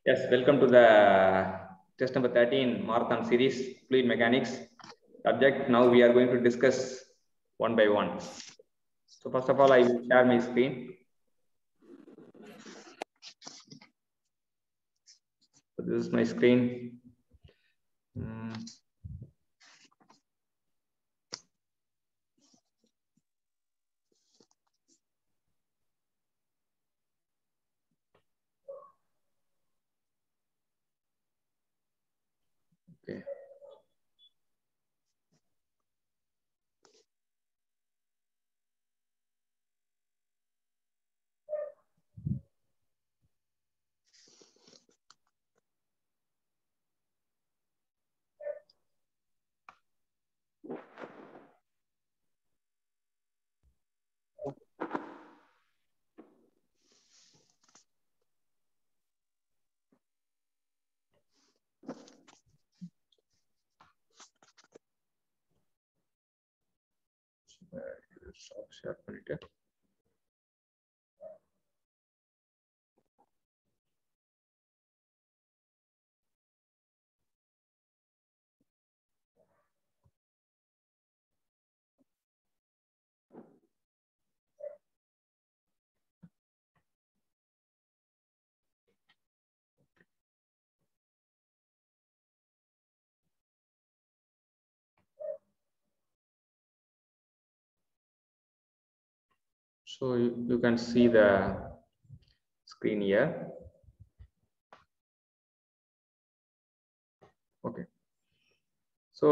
Yes, welcome to the test number 13 marathon series, fluid mechanics. Subject, now we are going to discuss one by one. So first of all, I will share my screen. So this is my screen. Mm. Okay. Stop share பண்ணிட்டு So you, you can see the screen here. Okay. So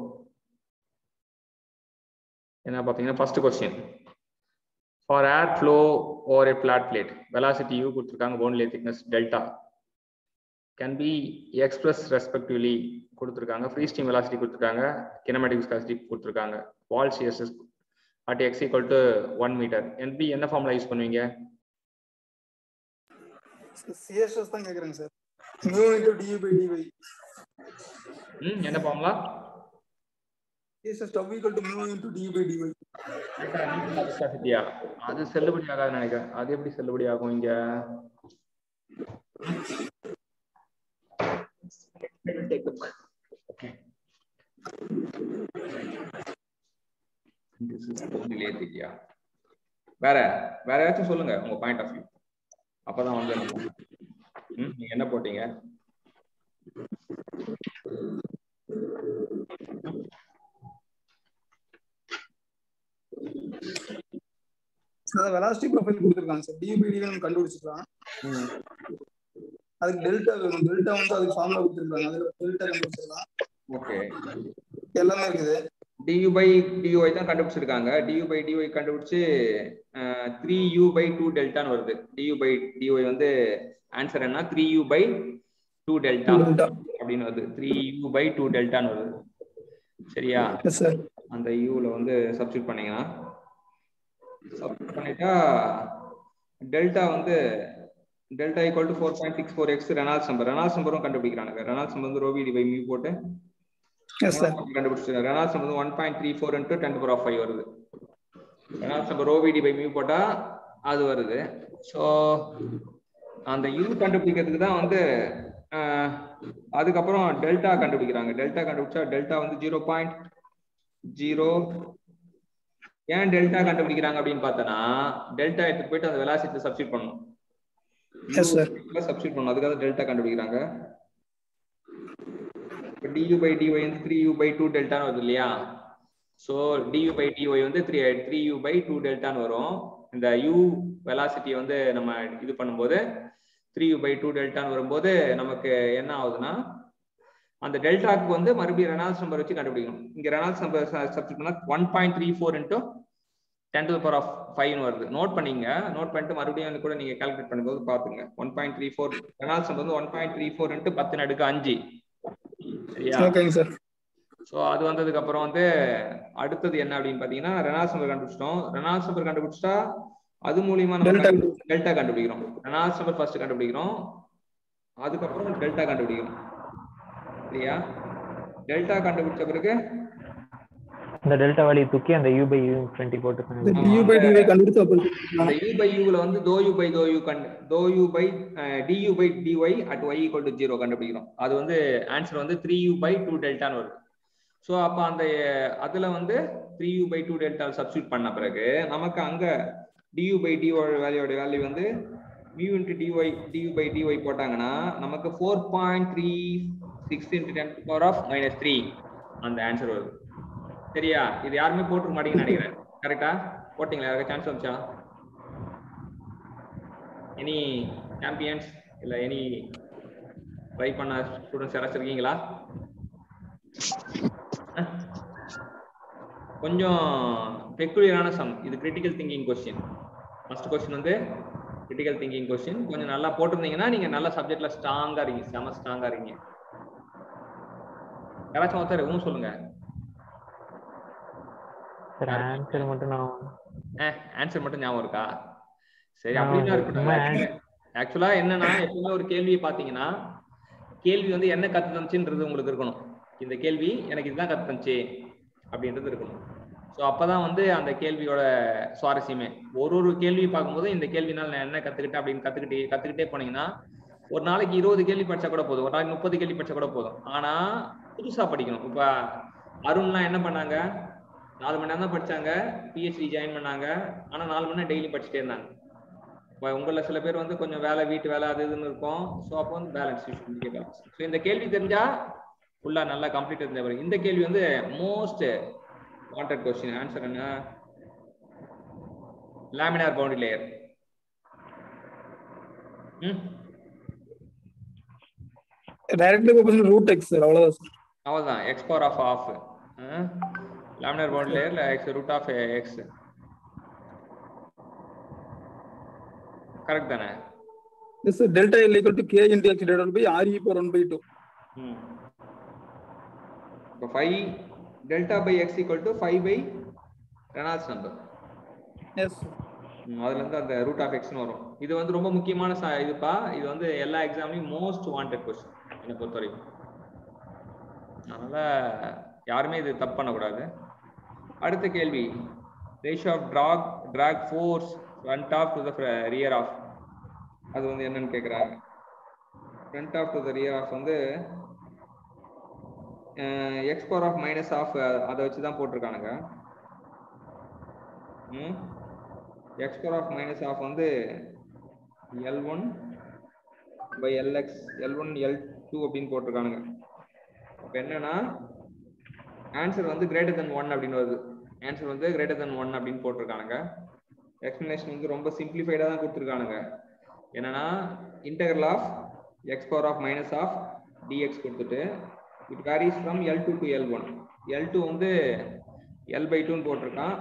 என்ன பார்த்தீங்கன்னா first question for air flow over a flat plate velocity U கொடுத்துருக்காங்க போன்லே thickness delta can be expressed respectively கொடுத்துருக்காங்க free stream velocity கொடுத்துருக்காங்க kinematic viscosity கொடுத்துருக்காங்க wall CSS at x equal to 1 meter NB என்ன formula use பண்ணுவீங்க CSS தான் கேக்குறேங்க sir mu into du by dy ம் என்ன formula CSS tau equal to mu into du by dy விஸ்காசிட்டியா அது செல்லுபடி ஆகாதுன்னு நினைக்கிறேன் அது எப்படி செல்லுபடி ஆகும் இங்க Okay. This is only area. வேற வேற ஏதாச்சும் சொல்லுங்க உங்க பாயிண்ட் ஆஃப் வியூ அப்பதான் வந்து நம்ம- ம், நீங்க என்ன போட்டீங்க அதான் வெலாசிட்டி ப்ரொஃபைல் கொடுத்துருக்காங்க சார் டியூ பை டிவை நம்ம கண்டுபிடிச்சிக்கலாம் ம், அதுக்கு டெல்டா வேணும் டெல்டா வந்து அதுக்கு ஃபார்முலா கொடுத்துருக்காங்க அதுல டெல்டா கண்டுபிடிச்சிடலாம் ஓகே எல்லாமே இருக்குது டியூ பை டியூஐ தான் கண்டுபிடிச்சிருக்காங்க டியூ பை டியூஐ கண்டுபிடிச்சு த்ரீ யூ பை டூ டெல்டான்னு வருது டியூ பை டியூஐ வந்து ஆன்சர் என்ன three U by two delta delta அப்படின்னு வருது த்ரீ யூ பை டூ டெல்டான்னு வருது சரியா எஸ் சார் அந்த யூல வந்து சப்ஸ்டியூட் பண்ணீங்கன்னா சப்ஸ்டியூட் பண்ணிட்டா டெல்டா வந்து delta equal to four point six four X Reynolds number Reynolds நம்பரும் கண்டுபிடிக்கிறாங்க ரெனால்ஸ் நம்பர் வந்து ரோவி டிவை மியூ போட்டு எஸ் சார் கண்டுபிடிச்சிருக்காங்க ரெனால்ஸ் நம்பர் வந்து one point three four into ten power of five வருது Reynolds number rho v d by mu போட்டா அது வருது ஸோ அந்த யூ கண்டுபிடிக்கிறதுக்கு தான் வந்து ஆஹ், அதுக்கப்புறம் டெல்டா கண்டுபிடிக்கிறாங்க டெல்டா கண்டுபிடிச்சா டெல்டா வந்து ஜீரோ பாயிண்ட் ஜீரோ ஏன் டெல்டா கண்டுபிடிக்கிறாங்க அப்படின்னு பார்த்தோன்னா டெல்டா எடுத்துட்டு போயிட்டு அந்த வெலாசிட்டி சப்ஸ்டியூட் பண்ணணும் Yes, sir. சப்ஸ்டியூட் பண்ணணும் அதுக்காக டெல்டா கண்டுபிடிக்கிறாங்க இப்போ டியூ பை டிஒய் வந்து த்ரீ யூ பை டூ டெல்டான்னு வருது இல்லையா ஸோ டியூ பை டிஒய் வந்து three three U by two டெல்டான்னு வரும் இந்த யூ வெலாசிட்டி வந்து நம்ம இது பண்ணும்போது த்ரீ யூ பை டூ டெல்டான்னு வரும்போது நமக்கு என்ன ஆகுதுன்னா அந்த டெல்டாக்கு வந்து மறுபடியும் ரெனால்ஸ் நம்பர் வச்சு கண்டுபிடிக்கணும் இங்க ரெனால்ஸ் நம்பர் சப்ஸ்டியூட் பண்ணா one point three four into ten to power of ஃபைவ்னு வருது நோட் பண்ணீங்க நோட் பண்ணிட்டு மறுபடியும் வந்து கூட நீங்க கால்குலேட் பண்ணும்போது பாத்துங்க one point three four Reynolds number வந்து one point three four into பத்து நடுக்கு அஞ்சு சரியா ஓகேங்க சார் ஸோ அது வந்ததுக்கு அப்புறம் வந்து அடுத்தது என்ன அப்படின்னு பாத்தீங்கன்னா ரெனால்ஸ் நம்பர் கண்டுபிடிச்சிட்டோம் ரெனால்ஸ் நம்பர் கண்டுபிடிச்சிட்டா அது மூலியமா Delta. நம்ம டெல்டா கண்டுபிடிக்கிறோம் ரெனால்ஸ் நம்பர் ஃபர்ஸ்ட் கண்டுபிடிக்கிறோம் அதுக்கப்புறம் டெல்டா கண்டுபிடிக்கிறோம் சரியா டெல்டா கண்டுபிடிச்ச பிறகு இந்த டெல்டா வேல்யூ தூக்கி அந்த யூ பை யூ டுவெண்ட்டி இந்த போட்டுருக்காங்க டியூ பை டிவை கண்டுபிடிச்சு அப்போ அந்த u by u ல வந்து dou u by dou u கண்டு dou u by ah, du by dy at y equal to 0 கண்டுபிடிக்கிறோம் அது வந்து ஆன்சர் வந்து 3u by 2 டெல்டான்னு வருது ஸோ அப்போ அந்த அஹ், அதுல வந்து 3u by 2 டெல்டா சப்ஸ்டியூட் பண்ண பிறகு நமக்கு அங்க du by dy வேல்யூட வேல்யூ வந்து mu into dy du by dy போட்டாங்கன்னா நமக்கு four point three six into ten power of minus three அந்த ஆன்சர் வருது சரியா இது யாருமே போட்டுக்க மாட்டீங்கன்னு நினைக்கிறேன் கரெக்டா போட்டிங்களா யாருக்கு சான்ஸ் வந்துச்சா எனி சாம்பியன்ஸ் இல்ல எனி ட்ரை பண்ண ஸ்டூடெண்ட்ஸ் யாராச்சும் இருக்கீங்களா அஹ்? கொஞ்சம் பெக்குலியரான சம் இது critical thinking question first question வந்து கிரிட்டிக்கல் திங்கிங் கொஸ்டின் கொஞ்சம் நல்லா போட்டிருந்தீங்கன்னா நீங்க நல்ல சப்ஜெக்ட்ல ஸ்ட்ராங்கா இருக்கீங்க செம ஸ்ட்ராங்கா இருக்கீங்க யாராச்சும் ஒருத்தர் ஊம் சொல்லுங்க சார் ஆன்சர் மட்டும் நான் ஆன்சர் மட்டும் ஞாபகம் இருக்கா சரி ஆ, அப்படின்னா சும்மா இருக்கட்டும் ஆக்சுவலா என்னன்னா எப்பவுமே ஒரு கேள்வியை பாத்தீங்கன்னா கேள்வி வந்து என்ன கத்து தந்துச்சுன்றது உங்களுக்கு இருக்கணும் இந்த கேள்வி எனக்கு இதுதான் கத்து தந்துச்சு அப்படின்றது இருக்கணும் ஸோ அப்பதான் வந்து அந்த கேள்வியோட சுவாரஸ்யமே ஒரு ஒரு கேள்வி பார்க்கும்போது இந்த கேள்வினால நான் என்ன கத்துக்கிட்டேன் அப்படின்னு கத்துக்கிட்டே கத்துக்கிட்டே போனீங்கன்னா ஒரு நாளைக்கு இருபது கேள்வி படிச்சா கூட போதும் ஒரு நாளைக்கு முப்பது கேள்வி படிச்சா கூட போதும் ஆனா புதுசா படிக்கணும் இப்ப அருண்லாம் என்ன பண்ணாங்க நாலு மணி நேரம் தான் படிச்சாங்க பிஹெச்டி ஜாயின் பண்ணாங்க ஆனா நாலு மணி நேரம் டெய்லி படிச்சுட்டே இருந்தாங்க இப்போ உங்களில் சில பேர் வந்து கொஞ்சம் வேலை வீட்டு வேலை அது இதுன்னு இருக்கும் ஸோ அப்போ வந்து பேலன்ஸ் பேலன்ஸ் ஸோ இந்த கேள்வி தெரிஞ்சா ஃபுல்லா நல்லா கம்ப்ளீட் இருந்த பிறகு இந்த கேள்வி வந்து மோஸ்ட் வாண்டட் கொஸ்டின் ஆன்சர் என்ன லேமினார் பவுண்டரி லேயர் ம் directly proportional root X sir அவ்வளவுதான் சார் அவ்வளோதான் X power of of laminar boundary layer X root of X correct தானே yes sir delta L equal to K into X divided by R E power one by two இப்போ five delta by X equal to five by Reynolds number yes அதுல இருந்து அந்த root of எக்ஸ்னு வரும் இது வந்து ரொம்ப முக்கியமான ச- இதுப்பா இது வந்து எல்லா எக்ஸாம்லயும் மோஸ்ட் வாண்டட் கொஸ்டின் என்னை பொறுத்த வரைக்கும் அதனால யாருமே இது தப்பு பண்ணக்கூடாது அடுத்த கேள்வி ratio of drag drag force front half to the rear half அது வந்து என்னன்னு கேக்குறாங்க front half to the rear half வந்து X power of minus half அதை வச்சு தான் போட்டிருக்கானுங்க ம் X power of minus half வந்து L one by LX L one L two அப்படின்னு போட்டிருக்கானுங்க இப்போ என்னன்னா ஆன்சர் வந்து கிரேட்டர் தென் ஒன் அப்படின்னு வருது ஆன்சர் வந்து கிரேட்டர் தென் ஒன் அப்படின்னு போட்டிருக்கானுங்க எக்ஸ்பிளனேஷன் வந்து ரொம்ப சிம்பிளிஃபைடாக தான் கொடுத்துருக்கானுங்க என்னன்னா integral of X power of minus half dx கொடுத்துட்டு it varies from L two to L one L two வந்து எல் பை டூன்னு போட்டிருக்கான்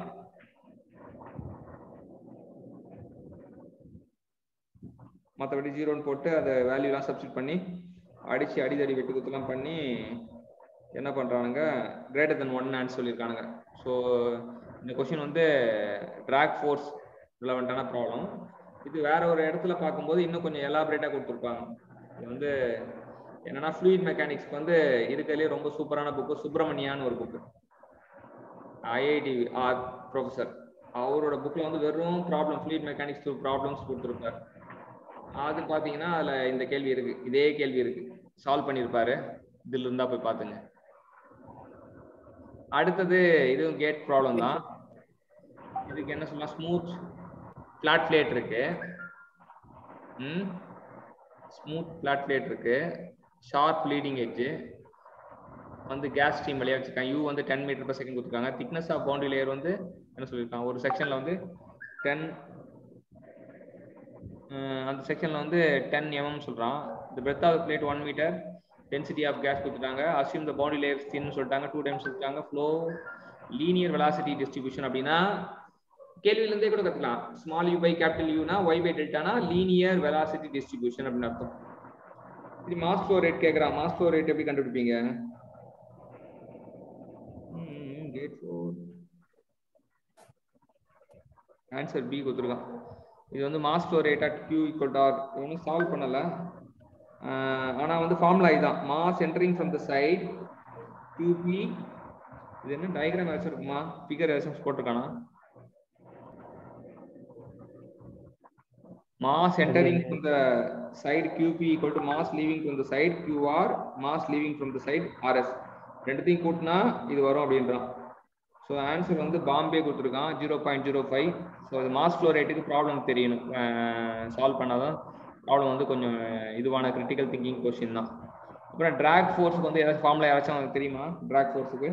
மற்றபடி ஜீரோன்னு போட்டு அதை வேல்யூலாம் சப்ஸ்டிட் பண்ணி அடிச்சு அடிதடி வெட்டு குத்துலாம் பண்ணி என்ன பண்றானுங்க கிரேட்டர் தென் ஒன் ஆன்ஸ் சொல்லியிருக்கானுங்க ஸோ இந்த கொஷின் வந்து ட்ராக் ஃபோர்ஸ் ரிலவெண்ட்டான ப்ராப்ளம் இது வேற ஒரு இடத்துல பார்க்கும்போது இன்னும் கொஞ்சம் எலாபரேட்டாக கொடுத்துருப்பாங்க இது வந்து என்னன்னா ஃப்ளூயிட் மெக்கானிக்ஸ்க்கு வந்து இருக்கிறதுலே ரொம்ப சூப்பரான புக்கு சுப்பிரமணியான்னு ஒரு புக்கு ஐஐடி ஆர் ப்ரொஃபஸர் அவரோட புக்ல வந்து வெறும் ப்ராப்ளம் ஃப்ளூயிட் மெக்கானிக்ஸ் ப்ராப்ளம்ஸ் கொடுத்துருப்பாரு அது பாத்தீங்கன்னா அதுல இந்த கேள்வி இருக்கு இதே கேள்வி இருக்கு சால்வ் பண்ணிருப்பாரு இதுல இருந்தா போய் பாத்துங்க அடுத்தது இதுவும் கேட் ப்ராப்ளம் தான் இதுக்கு என்ன சொல்லலாம் ஸ்மூத் பிளாட் பிளேட் இருக்கு ம் ஸ்மூத் பிளாட் பிளேட் இருக்கு ஷார்ப் லீடிங் எட்ஜ் வந்து கேஸ் ஸ்ட்ரீம் வழியா வச்சிருக்காங்க யூ வந்து டென் மீட்டர் per செகண்ட் கொடுத்துருக்காங்க திக்னஸ் ஆஃப் பவுண்டரி லேயர் வந்து என்ன சொல்லியிருக்காங்க ஒரு செக்ஷன்ல வந்து டென் அந்த செக்ஷன்ல வந்து டென் எம்எம் சொல்றான் இந்த breadth of plate one metre density of gas கொடுத்துட்டாங்க அசியூம் த பவுண்டரி லேயர் தின்னு சொல்லிட்டாங்க டூ டைம்ஸ் சொல்லிட்டாங்க ஃப்ளோ லீனியர் வெலாசிட்டி டிஸ்ட்ரிபியூஷன் அப்படின்னா கேள்வியில இருந்தே கூட கத்துக்கலாம் ஸ்மால் யூ பை கேபிட்டல் யூனா ஒய் பை டெல்டானா லீனியர் வெலாசிட்டி டிஸ்ட்ரிபியூஷன் அப்படின்னு அர்த்தம் இது மாஸ் ஃப்ளோ ரேட் கேக்குறான் மாஸ் ஃப்ளோ ரேட் எப்படி கண்டுபிடிப்பீங்க கேட் ஃபோர் ஆன்சர் பி கொடுத்துருக்கான் இது வந்து mass flow rate at Q equal to R ஒன்றும் சால்வ் பண்ணல ஆஹ் ஆனா வந்து ஃபார்முலா இதுதான் mass entering from the side QB இது என்ன டயக்ராம் ஏதாச்சும் இருக்குமா ஃபிகர் ஏதாச்சும் போட்டிருக்கானா mass entering from the side qp equal to mass leaving from the side qr mass leaving from the side rs ரெண்டுத்தையும் கூட்டினா இது வரும் அப்படின்றான் ஸோ ஆன்சர் வந்து பாம்பே கொடுத்துருக்கான் zero point zero five so அது மாஸ் ஃப்ளோ ரேட்டுக்கு ப்ராப்ளம் தெரியணும் சால்வ் பண்ணாதான் ப்ராப்ளம் வந்து கொஞ்சம் இதுவான கிரிட்டிக்கல் திங்கிங் கொஸ்டின் தான் அப்புறம் ட்ராக் ஃபோர்ஸுக்கு வந்து ஏதாச்சும் ஃபார்முலா யாராச்சும் உங்களுக்கு தெரியுமா ட்ராக் ஃபோர்ஸுக்கு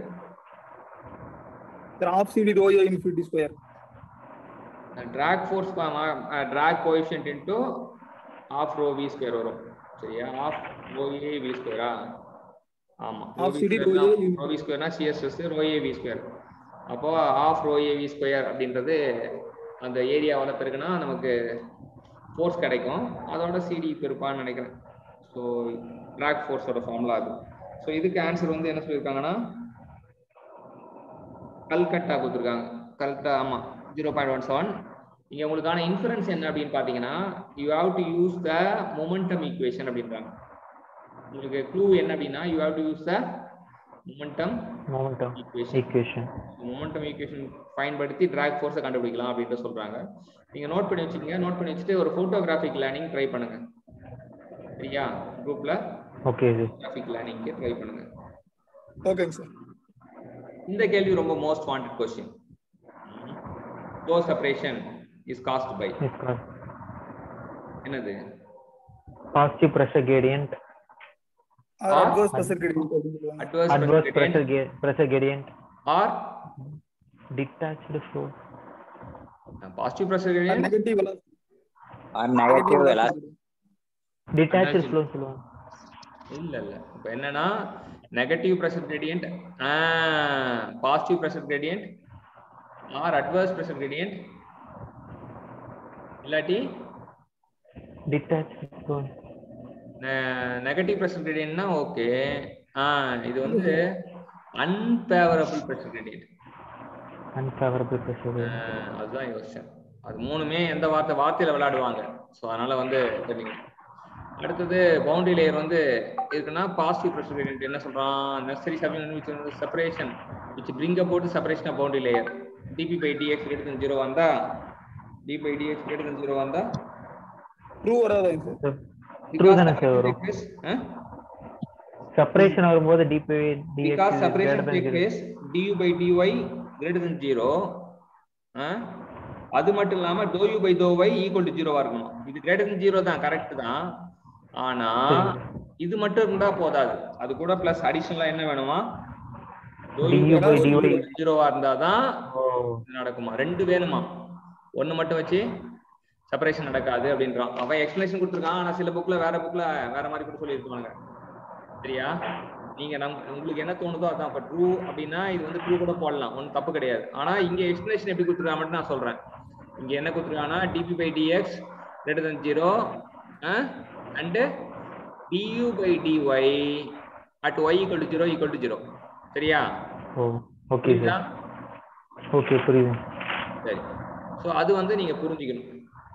sir half CD rho A infinity square drag force drag coefficient into half rho v square வரும் சரியா half rho a v square ஆ ஆமா rho Half v CD square rho னா- A rho v square னா css rho a v square அப்போ half rho a v square அப்படின்றது அந்த ஏரியாவால பெருக்குனா நமக்கு ஃபோர்ஸ் கிடைக்கும் அதோட சிடி பெருப்பான்னு நினைக்கிறேன் ஸோ drag ஃபோர்ஸோட ஃபார்முலா அது ஸோ இதுக்கு ஆன்சர் வந்து என்ன சொல்லியிருக்காங்கன்னா கல்கட்டா கொடுத்துருக்காங்க கல்கட்டா ஆமா ஜீரோ பாயிண்ட் ஒன் செவன் இங்க உங்களுக்கான இன்ஃபரன்ஸ் என்ன அப்படின்னு பாத்தீங்கன்னா you have to use the momentum equation அப்படின்றாங்க உங்களுக்கு க்ளூ என்ன அப்படின்னா you have to use the momentum momentum equation equation momentum equation பயன்படுத்தி டிராக் ஃபோர்ஸை கண்டுபிடிக்கலாம் அப்படின்ட்டு சொல்றாங்க நீங்க நோட் பண்ணி வச்சுக்கோங்க நோட் பண்ணி வச்சுட்டு ஒரு ஃபோட்டோகிராஃபிக் லேர்னிங் ட்ரை பண்ணுங்க சரியா குரூப்ல okay இது கிராஃபிக் லேர்னிங்க்கு ட்ரை பண்ணுங்க ஓகேங்க சார் இந்த கேள்வி ரொம்ப most wanted question flow separation is caused by is called என்னது positive pressure gradient Ah. Adverse pressure கிடைக்கும் அப்படின்னு சொல்லுவாங்க adverse, adverse pressure pressure gradient ga- pressure gradient or detached flow uh, positive pressure gradient negative or negative velocity detached Attached. flow சொல்லுவாங்க இல்ல இல்ல இப்போ என்னன்னா negative pressure gradient positive pressure gradient or adverse pressure gradient இல்லாட்டி detached flow negative pressure கிரேடியன்ட்னா okay ஆ இது வந்து unfavourable pressure gradient unfavorable pressure gradient அதுதான் யோசிச்சேன் அது மூணுமே எந்த வார்த்தை வார்த்தையில விளையாடுவாங்க ஸோ அதனால வந்து தெரிஞ்சுக்கணும். அடுத்தது பவுண்டரி லேயர் வந்து இருக்குன்னா பாசிட்டிவ் ப்ரெஷர் கிரேடியன்ட் என்ன சொல்றான் necessary supplement separation which bring about separation of boundary layer dp by dx greater than zero வந்தா d by dx greater than zero வந்தா ட்ரூ வராதாங்க சார் True தானே sir வரும்? Separation வரும்போது dp dx because is separation greater than take zero. place du by dy greater than 0 ஆ? அது மட்டும் இல்லாம dou u by dou y equal to 0 வா இருக்கணும் இது greater than 0 தான் கரெக்ட் தான் ஆனா இது மட்டும் இருந்தா போதாது அது கூட பிளஸ் அடிஷனலா என்ன வேணுமா dou u du by by dy dy. 0 வா இருந்தாதான் ஓ இது நடக்குமா ரெண்டு வேணுமா ஒண்ணு மட்டும் வச்சு செப்பரேஷன் நடக்காது அப்படின்றான் அவன் எக்ஸ்பிளேஷன் கொடுத்துருக்கான் ஆனா சில புக்ல வேற புக்ல வேற மாதிரி கூட சொல்லியிருக்காங்க சரியா நீங்க நம் உங்களுக்கு என்ன தோணுதோ அதான் இப்ப ட்ரூ அப்படின்னா இது வந்து ட்ரூ கூட போடலாம் ஒன்றும் தப்பு கிடையாது ஆனா இங்க எக்ஸ்பிளேஷன் எப்படி கொடுத்துருக்கா மட்டும் நான் சொல்றேன் இங்க என்ன கொடுத்துருக்காங்கன்னா dp by dx greater than zero and du by dy at Y equal to zero equal to zero சரியா ஓ ஓகே புரியுதா சார் ஓகே புரியுது சரி ஸோ அது வந்து நீங்க புரிஞ்சுக்கணும்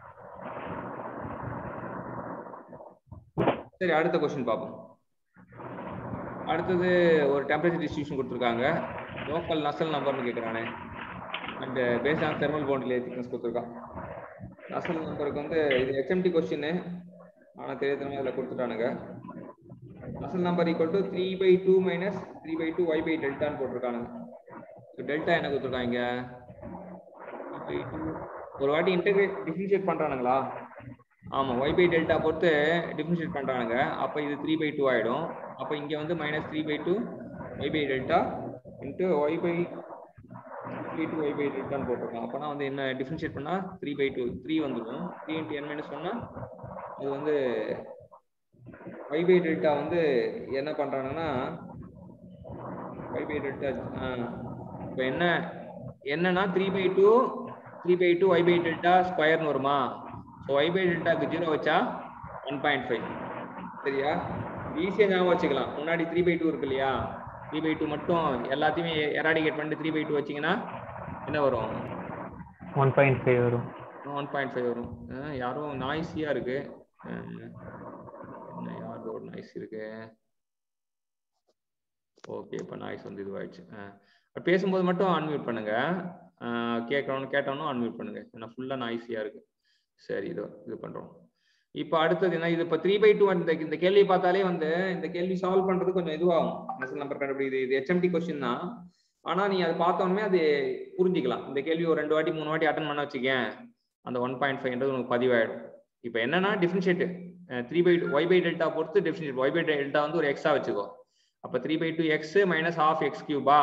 சரி அடுத்த கொஸ்டின் பார்ப்போம் அடுத்தது ஒரு டெம்பரேச்சர் டிஸ்ட்ரிபியூஷன் கொடுத்துருக்காங்க லோக்கல் நசல் நம்பர்னு கேட்குறானே and based on thermal boundary thickness கொடுத்துருக்கான் நசல் நம்பருக்கு வந்து இது எக்ஸ்எம்டி கொஸ்டின் ஆனால் தெரியாதனமா இதில் கொடுத்துட்டானுங்க Nusselt number equal to three by two minus three by two Y by டெல்டான்னு போட்டிருக்கானுங்க ஸோ டெல்டா என்ன கொடுத்துருக்காங்க by 2. ஒரு வாட்டி இன்டெகிரேட் டிஃபரன்ஷியேட் பண்றானுங்களா ஆமா y பை டெல்டா பொறுத்து டிஃபரன்ஷியேட் பண்றானுங்க அப்ப இது த்ரீ பை டூ ஆயிடும் அப்ப இங்க வந்து minus three by two Y by delta into Y by three two Y by டெல்டான்னு போட்டிருக்கோம் அப்பனா வந்து என்ன டிஃபரன்ஷியேட் பண்ணா த்ரீ பை டூ த்ரீ வந்துடும் த்ரீ இன்ட்டு என் மைனஸ் ஒன்னா அது வந்து ஒய் பை டெல்டா வந்து என்ன பண்றானுங்கன்னா ஒய் பை டெல்டா இப்போ என்ன என்னன்னா three by two three by two Y by delta ஸ்கொயர்னு வருமா ஸோ ஒய் பை டெல்டாக்கு ஜீரோ வச்சா ஒன் பாயிண்ட் ஃபைவ் சரியா ஈஸியாக ஞாபகம் வச்சுக்கலாம் முன்னாடி த்ரீ பை டூ இருக்கு இல்லையா த்ரீ பை டூ மட்டும் எல்லாத்தையுமே எராடிகேட் பண்ணிட்டு த்ரீ பை டூ வச்சிங்கன்னா என்ன வரும் ஒன் பாயிண்ட் ஃபைவ் வரும் ஒன் பாயிண்ட் ஃபைவ் வரும் அஹ் யாரும் நாய்ஸியாக இருக்கு அஹ் என்ன யாரோட நாய்ஸ் இருக்கு ஓகே இப்போ நாய்ஸ் வந்து இதுவாயிடுச்சு பேசும்போது மட்டும் அன்மியூட் பண்ணுங்க கேட்கணும் கேட்டவனும் அன்மியூட் பண்ணுங்க ஏன்னா ஃபுல்லா நாய்ஸியா இருக்கு சரி இதோ இது பண்றோம் இப்போ அடுத்தது என்ன இது இப்போ த்ரீ பை டூ இந்த இந்த கேள்வி பார்த்தாலே வந்து இந்த கேள்வி சால்வ் பண்றது கொஞ்சம் இதுவாகும் நெசல் நம்பர் கண்டுபிடிக்குது இது ஹெச்எம்டி கொஸ்டின் தான் ஆனா நீ அது பார்த்தோன்னே அது புரிஞ்சிக்கலாம் இந்த கேள்வி ஒரு ரெண்டு வாட்டி மூணு வாட்டி அட்டன் பண்ண வச்சுக்கேன் அந்த ஒன் பாயிண்ட் ஃபைவ்ன்றது உனக்கு பதிவாயிடும் இப்போ என்னன்னா differentiate three by Y by delta பொறுத்து டிஃபரன்ஷியேட் ஒய் பை டெல்டா வந்து ஒரு எக்ஸா வச்சுக்கோ அப்போ three by two X minus half X கியூபா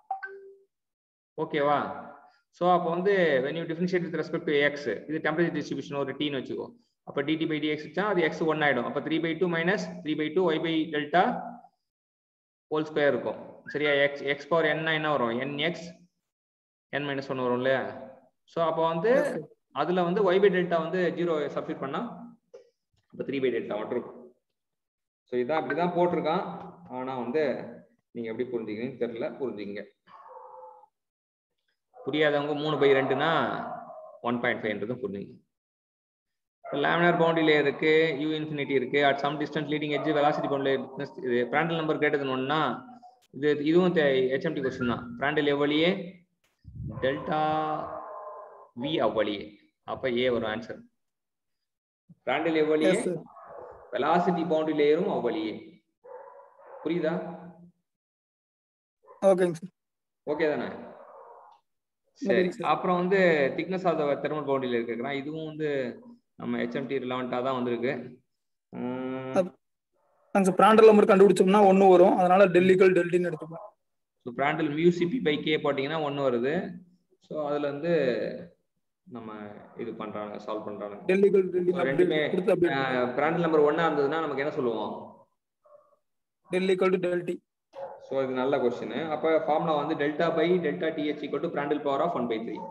ஓகேவா ஸோ அப்போ வந்து when you differentiate with respect to X இது டெம்பரேச்சர் டிஸ்ட்ரிபியூஷன் ஒரு டீன்னு வச்சுக்கோ அப்போ டிடி பை டிஎக்ஸ் வச்சா அது எக்ஸ் ஒன் ஆயிடும் அப்போ three by two minus three by two Y by delta whole square இருக்கும் சரியா எக்ஸ் எக்ஸ் பவர் என்ன என்ன வரும் N X N minus one வரும் இல்லையா ஸோ அப்போ வந்து அதுல வந்து ஒய் பை டெல்டா வந்து ஜீரோ சப்ஸ்டிட் பண்ணா இப்போ த்ரீ பை டெல்டா மட்டும் இருக்கும் ஸோ இதான் அப்படிதான் போட்டிருக்கான் ஆனா வந்து நீங்க எப்படி புரிஞ்சுக்கிறீங்கன்னு தெரியல புரிஞ்சுங்க புரியாதவங்க மூணு பை ரெண்டுனா ஒன் பாயிண்ட் ஃபைவ்ன்றதும் புரிஞ்சுங்க லேமினார் பவுண்டரி லேயர் இருக்கு யூ இன்ஃபினிட்டி இருக்கு at some distance leading edge velocity boundary இது பிராண்டல் நம்பர் கிரேட்டர் தென் ஒன்னா இது இதுவும் ஹெச்எம்டி கொஸ்டின் தான் பிராண்டல் எவ்வளியே டெல்டா வி அவ்வளியே அப்ப ஏ வரும் ஆன்சர் பிராண்டல் எவ்வளியே Yes, sir. வெலாசிட்டி பவுண்டரி லேயரும் அவ்வளியே புரியுதா ஓகேங்க சார் ஓகே தானே சரி ஓகேங்க சார் அப்புறம் வந்து திக்னஸ் ஆஃப் த தெர்மல் பவுண்டரியில் இருக்கிறான் இதுவும் வந்து நம்ம ஹெச்எம்டி ரிலவெண்ட்டாக தான் வந்திருக்கு உம், நாங்க சார் பிராண்டல் நம்பர் கண்டுபிடிச்சோம்னா ஒண்ணு வரும் அதனால டெல்லிகள் டெல்டின்னு எடுத்துக்கலாம் ஸோ பிராண்டில் மியூசிபி பை கே போட்டிங்கன்னா ஒன்று வருது ஸோ அதுல இருந்து நம்ம இது பண்றாங்க சால்வ் பண்றாங்க டெல்லிகள் டெல்லி ரெண்டுமே, கொடுத்து அப்படியே பிராண்டில் நம்பர் ஒன்னா இருந்ததுன்னா நமக்கு என்ன சொல்லுவோம் டெல்லிகள் டு டெல்டி ஸோ இது நல்ல கொஸ்டின் அப்போ ஃபார்முலா வந்து delta by delta DH equal to Prandtl power of one by three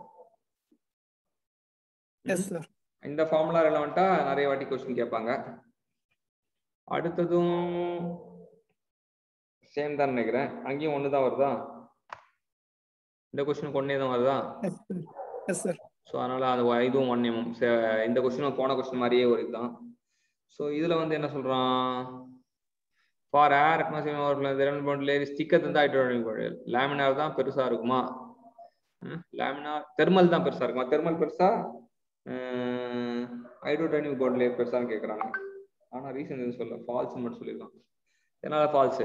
yes sir இந்த ஃபார்முலா ரெலவெண்ட்டா நிறைய வாட்டி கொஸ்டின் கேட்பாங்க அடுத்ததும் சேம் தான் நினைக்கிறேன் அங்கேயும் ஒன்று தான் வருதா இந்த கொஸ்டினுக்கு ஒன்னே தான் வருதா yes sir yes sir so அதனால அது வ- இதுவும் ஒன் எம்எம் இந்த கொஸ்டினும் போன கொஸ்டின் மாதிரியே ஒரு இதுதான் ஸோ இதுல வந்து என்ன சொல்றான் ஃபார் ஏர் அட்மாஸ்பியர் ஸ்டிக்கர் தான் ஹைட்ரோடைனிக் லேமினார் தான் பெருசா இருக்குமா லேமினார் தெர்மல் தான் பெருசா இருக்குமா தெர்மல் பெருசா ஹைட்ரோடைனிக் போர்ட் லேயர் பெருசான்னு கேட்குறாங்க ஆனா ரீசன் எதுவும் சொல்ல ஃபால்ஸ் மட்டும் சொல்லியிருக்கான் என்னால ஃபால்ஸு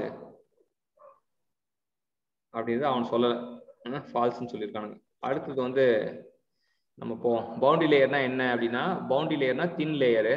அப்படின்னு அவன் சொல்லலை ஃபால்ஸ்னு சொல்லியிருக்கானுங்க அடுத்தது வந்து நம்ம போவோம் பவுண்டரி லேயர்னா என்ன அப்படின்னா பவுண்டரி லேயர்னா தின் லேயரு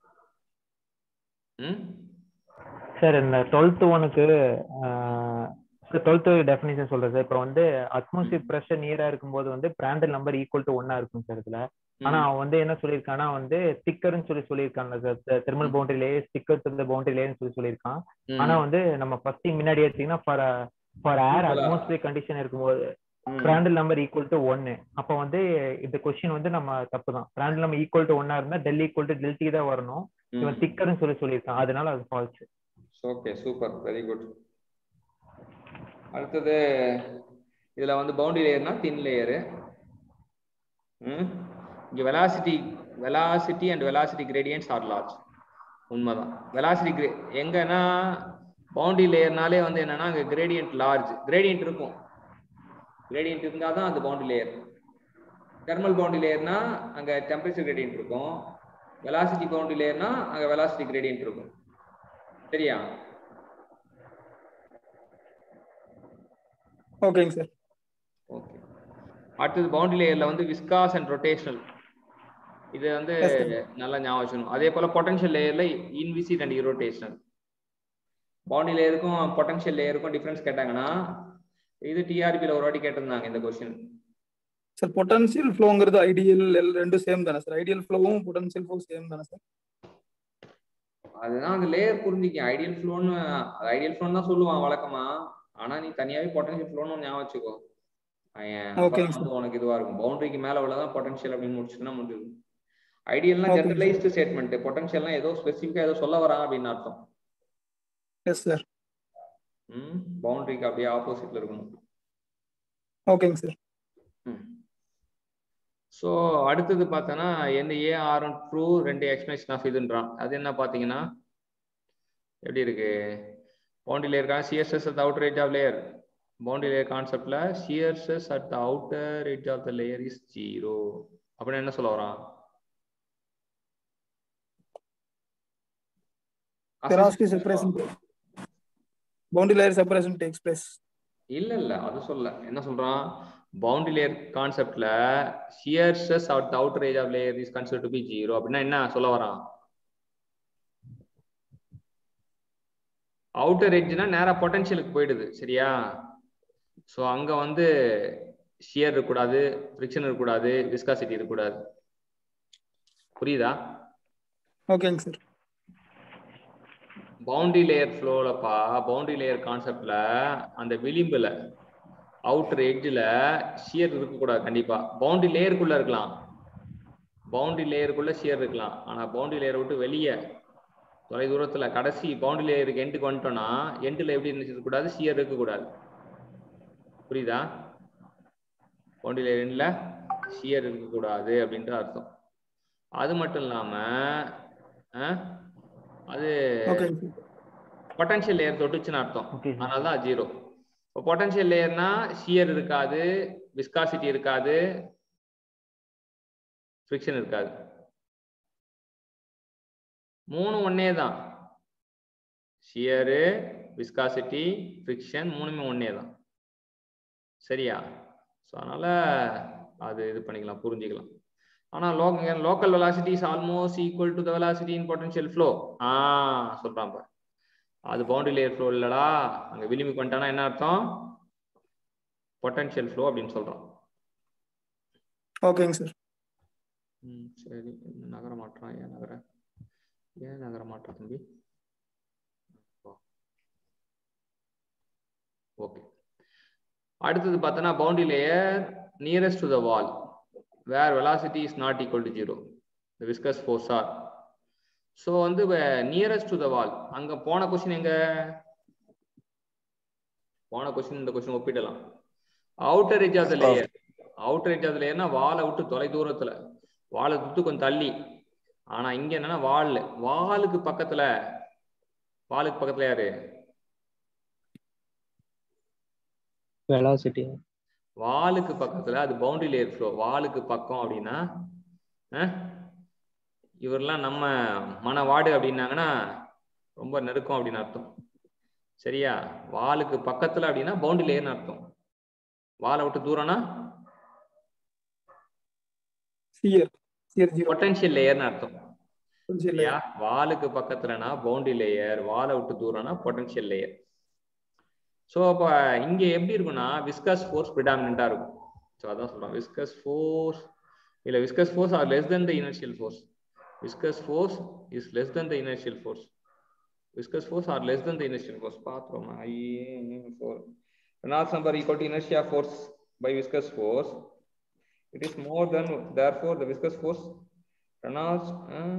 ம் சார் இந்த டுவெல்த் ஒனுக்கு டுவெல்த் டெஃபினிஷன் சொல்றேன் சார் இப்போ வந்து அட்மாஸ்பியர் ப்ரெஷர் நியரா இருக்கும்போது வந்து பிராண்டல் நம்பர் ஈக்குவல் டு ஒன்னா இருக்கும் சார் இதுல ஆனா அவன் வந்து என்ன சொல்லியிருக்கான்னா வந்து ஸ்டிக்கர்னு சொல்லி சொல்லியிருக்காங்க sir thermal boundary layer thicker to boundary லேயர்னு சொல்லி சொல்லியிருக்கான் ம், ஆனா வந்து நம்ம ஃபர்ஸ்ட் முன்னாடி எடுத்தீங்கன்னா ஃபார் ஃபார் ஏர் Equal ஆ? அட்மாஸ்பியர் கண்டிஷன் இருக்கும்போது ம், பிராண்டல் நம்பர் ஈக்குவல் டு ஒன்னு அப்ப வந்து இந்த கொஸ்டின் வந்து நம்ம தப்பு தான் பிராண்டல் நம்பர் ஈக்குவல் டு ஒன்னா இருந்தா டெல் ஈக்குவல் டு டெல்டி தான் வரணும் ம். இவன் திக்கர்னு சொல்லி சொல்லியிருக்கான் அதனால அது false okay super very good அடுத்தது இதுல வந்து பவுண்டரி லேயர்னா தின் லேயரு இங்க velocity velocity and velocity gradients are large உண்மைதான் வெலாசிட்டி கிரே எங்கன்னா பவுண்டரி லேயர்னாலே வந்து என்னன்னா அங்க கிரேடியன்ட் லார்ஜ் கிரேடியன்ட் இருக்கும் கிரேடியன்ட் இருந்தால் தான் அது பவுண்டரி லேயர் தெர்மல் பவுண்டரி லேயர்னா அங்க டெம்பரேச்சர் கிரேடியன்ட் இருக்கும் வெலாசிட்டி பவுண்டரி லேயர்னா அங்க வெலாசிட்டி கிரேடியன்ட் இருக்கும் சரியா ஓகேங்க சார் ஓகே அடுத்தது பவுண்டரி லேயர்ல வந்து விஸ்காஸ் அண்ட் ரொட்டேஷனல் இது வந்து Yes, sir. நல்லா ஞாபகம் வச்சுக்கணும் அதே போல பொட்டன்ஷியல் லேயர்ல இன்விசிட் அண்ட் இரோட்டேஷனல் பவுண்டரி லேயருக்கும் பொட்டன்ஷியல் லேயருக்கும் டிஃபரன்ஸ் கேட்டாங்கன்னா இது டிஆர்பியில் ஒரு வாட்டி கேட்டிருந்தாங்க இந்த கொஸ்டின் சார் பொட்டன்ஷியல் ஃப்ளோங்கிறது ஐடியல் ரெண்டும் சேம் தானே சார் ஐடியல் ஃப்ளோவும் பொட்டன்ஷியல் ஃப்ளோ சேம் தானே சார் அதுதான் அந்த லேயர் புரிஞ்சிக்க ஐடியல் ஃப்ளோன்னு ஐடியல் ஃப்ளோன்னு தான் சொல்லுவான் வழக்கமா ஆனா நீ தனியாவே பொட்டன்ஷியல் ஃப்ளோன்னு ஞாபகம் வச்சுக்கோ அவன் Okay, அப்பதான் வந்து உனக்கு இதுவா இருக்கும் பவுண்டரிக்கு மேல உள்ளதான் பொட்டன்ஷியல் அப்படின்னு முடிச்சுன்னா முடியுது ஐடியல்னா Okay, ஜெனரலைஸ்டு ஸ்டேட்மெண்ட் பொட்டன்ஷியல்னா ஏதோ ஸ்பெசிஃபிக்கா ஏதோ சொல்ல வரான் அப்படின்னு அர்த்தம் எஸ் சார் ம் பவுண்டரிக்கு அப்படியே ஆப்போசிட்ல இருக்கணும் ஓகேங்க சார் ஸோ அடுத்தது பார்த்தோன்னா எந்த ஏ ஆர் ட்ரூ ரெண்டு எக்ஸ்பிளேஷன் ஆஃப் இதுன்றான் அது என்ன பார்த்தீங்கன்னா எப்படி இருக்கு பவுண்டரி லேயர் இருக்காங்க CSS out rate of layer boundary layer கான்செப்ட்ல shear stress at the outer edge of the layer is zero அப்படின்னு என்ன சொல்ல வரான் Porosity separation. Boundary layer separation takes place. இல்ல இல்ல அது சொல்ல என்ன சொல்றான் பவுண்டரி லேயர் கான்செப்ட்ல shear stress at the outer edge of layer is considered to be zero அப்படின்னா என்ன சொல்ல வரான் அவுட்டர் எட்ஜ்னா நேரா பொட்டன்ஷியலுக்கு போயிடுது சரியா ஸோ அங்க வந்து ஷியர் இருக்கக்கூடாது ஃப்ரிக்ஷன் இருக்கக்கூடாது விஸ்காசிட்டி இருக்கக்கூடாது புரியுதா ஓகேங்க சார் பவுண்டரி லேயர் ஃப்ளோலப்பா பவுண்டரி லேயர் கான்செப்ட்ல அந்த விளிம்புல அவுட்டர் எட்ஜில் ஷியர் இருக்கக்கூடாது கண்டிப்பா பவுண்டரி லேயருக்குள்ள இருக்கலாம் பவுண்டரி லேயருக்குள்ள ஷியர் இருக்கலாம் ஆனா பவுண்டரி லேயரை விட்டு வெளியே தொலை தூரத்துல கடைசி பவுண்டரி லேயருக்கு எண்டுக்கு வந்துட்டோம்னா எண்டில் எப்படி இருக்கக்கூடாது ஷியர் இருக்கக்கூடாது புரியுதா பவுண்டரி லேயர் எண்டில் ஷியர் இருக்கக்கூடாது அப்படின்ற அர்த்தம் அது மட்டும் இல்லாம அஹ், அது ஓகேங்க சார் பொட்டன்ஷியல் லேயர் தொட்டுச்சுன்னு அர்த்தம் ஓகே சார் அதனால தான் ஜீரோ இப்போ பொட்டன்ஷியல் லேயர்னா ஷியர் இருக்காது விஸ்காசிட்டி இருக்காது ஃப்ரிக்ஷன் இருக்காது மூணு ஒன்னே தான் ஷியரு விஸ்காசிட்டி ஃப்ரிக்ஷன் மூணுமே ஒன்னே தான் சரியா ஸோ அதனால அது இது பண்ணிக்கலாம் புரிஞ்சுக்கலாம் ஆனா லோக local velocity is almost equal to the velocity in potential flow ஆ சொல்றான் பாரு அது பவுண்டரி லேயர் ஃப்ளோ இல்லடா அங்க விளிம்புக்கு வந்துட்டானா என்ன அர்த்தம் பொட்டன்ஷியல் ஃப்ளோ அப்படின்னு சொல்றோம் ஓகேங்க சார் ம் சரி இன்னும் நகர மாட்டான் ஏன் நகர ஏன் நகர மாட்டான் தம்பி ஓகே அடுத்தது பார்த்தோன்னா boundary layer nearest to the wall where velocity is not equal to zero the viscous force are so வந்து நியரஸ்ட் டு த வால் அங்க போன கொஸ்டின் எங்க போன கொஸ்டின் இந்த கொஸ்டின் ஒப்பிடலாம் outer edge of the layer outer edge of the லேயர்னா வாலை விட்டு தொலை தூரத்துல வாலை விட்டு கொஞ்சம் தள்ளி ஆனா இங்க என்னன்னா வால் வாலுக்கு பக்கத்துல வாலுக்கு பக்கத்துல யாரு வெலாசிட்டி வாலுக்கு பக்கத்துல அது பவுண்டரி லேயர் ஃப்ளோ வாலுக்கு பக்கம் அப்படின்னா அஹ், இவரெல்லாம் நம்ம மனவாடு அப்படின்னாங்கன்னா ரொம்ப நெருக்கம் அப்படின்னு அர்த்தம் சரியா வாலுக்கு பக்கத்துல அப்படின்னா பவுண்டரி லேயர்னு அர்த்தம் வாலை விட்டு தூரம்னா சியர் சியர் ஜீரோ பொட்டன்ஷியல் லேயர்னு அர்த்தம் கொஞ்சம் சரியா வாலுக்கு பக்கத்துலனா பவுண்டரி லேயர் வாலை விட்டு தூரம்னா பொட்டன்ஷியல் லேயர் ஸோ அப்போ இங்க எப்படி இருக்கும்னா விஸ்கஸ் ஃபோர்ஸ் ப்ரிடாமினா இருக்கும் ஸோ அதான் சொல்றோம் விஸ்கஸ் ஃபோர்ஸ் இல்ல viscous force are less than the inertial force viscous force is less than the inertial force viscous force are less than the inertial force பார்த்துருவோம் ஐயே for Reynolds number equal to inertia force by viscous force it is more than therefore the viscous force Reynolds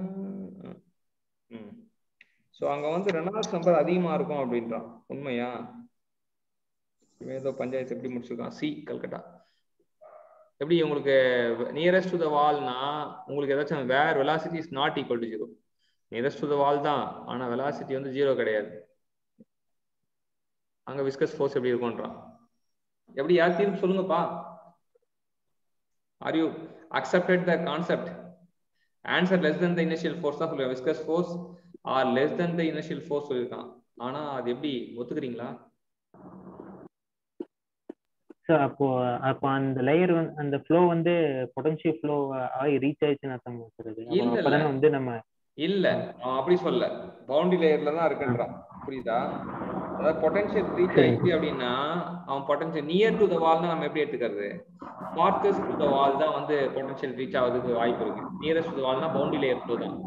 so அங்க வந்து Reynolds number அதிகமா இருக்கும் அப்படின்றான் உண்மையா இவன் ஏதோ பஞ்சாயத்து எப்படி முடிச்சிருக்கான் சி கல்கட்டா எப்படி உங்களுக்கு நியரஸ்ட் டு த வால்னா உங்களுக்கு ஏதாச்சும் where velocity is not equal to zero nearest to the wall தான் ஆனா வெலாசிட்டி வந்து ஜீரோ கிடையாது அங்க விஸ்கஸ் ஃபோர்ஸ் எப்படி இருக்கும்ன்றான் எப்படி யார் தீர்ப்பு சொல்லுங்கப்பா are you accepted the concept answer less than the initial force தான் சொல்லுவேன் viscous force or less than the initial force சொல்லியிருக்கான் ஆனா அது எப்படி ஒத்துக்கிறீங்களா சார் அப்போ அப்போ அந்த லேயர் வந்து அந்த ஃப்ளோ வந்து பொட்டன்ஷியல் ஃப்ளோ ஆகி ரீச் ஆயிடுச்சுன்னு அர்த்தம் சார் அது அப்போ இல்ல, அப்பதானே வந்து நம்ம இல்ல அவன் அப்படி சொல்ல பவுண்டரி லேயர்ல தான் இருக்குன்றான் புரியுதா அதாவது பொட்டன்ஷியல் ரீச் சரி. ஆயிடுச்சு அப்படின்னா அவன் potential near to the wall நம்ம எப்படி எடுத்துக்கிறது ஃபார்த்தஸ்ட் டு த வால் தான் வந்து பொட்டன்ஷியல் ரீச் ஆகிறதுக்கு வாய்ப்பு இருக்கு நியரஸ்ட் டு த வால்னா பவுண்டரி லேயர் ஃப்ளோ தான்